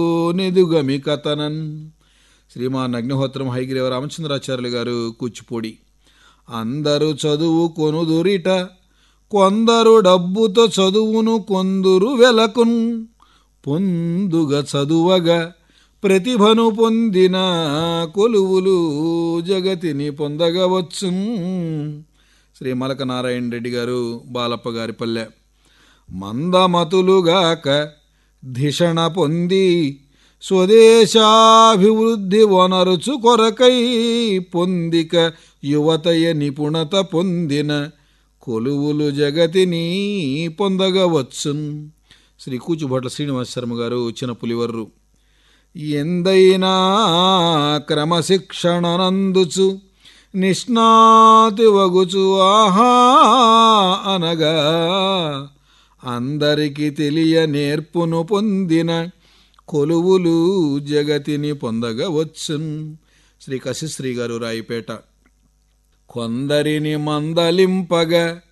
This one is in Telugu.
నెదుగమి కథనన్ శ్రీమాన్ అగ్నిహోత్రం హైగ్రీవ రామచంద్రాచార్యులు గారు కూచిపూడి అందరూ చదువు కొనుదురిట కొందరు డబ్బుతో చదువును కొందరు వెలకున్ పొందుగ చదువగా ప్రతిభను పొందిన కొలువులు జగతిని పొందగవచ్చు శ్రీ మలక నారాయణ రెడ్డి గారు బాలప్ప గారి పల్లె మందమతులుగాక ధిషణ పొంది స్వదేశాభివృద్ధి వనరుచు కొరకై పొందిక యువతయ నిపుణత పొందిన కొలువులు జగతిని పొందగవచ్చున్ శ్రీ కూచుభట్ల శ్రీనివాస శర్మ గారు చిన్న పులివర్రు ఎందైనా క్రమశిక్షణనందుచు నిష్ణాతి వగుచు ఆహా అనగా అందరికి తెలియ నేర్పును పొందిన కొలువులు జగతిని పొందగవచ్చున్ శ్రీ కశిశ్రీ గారు రాయిపేట కొందరిని మందలింపగా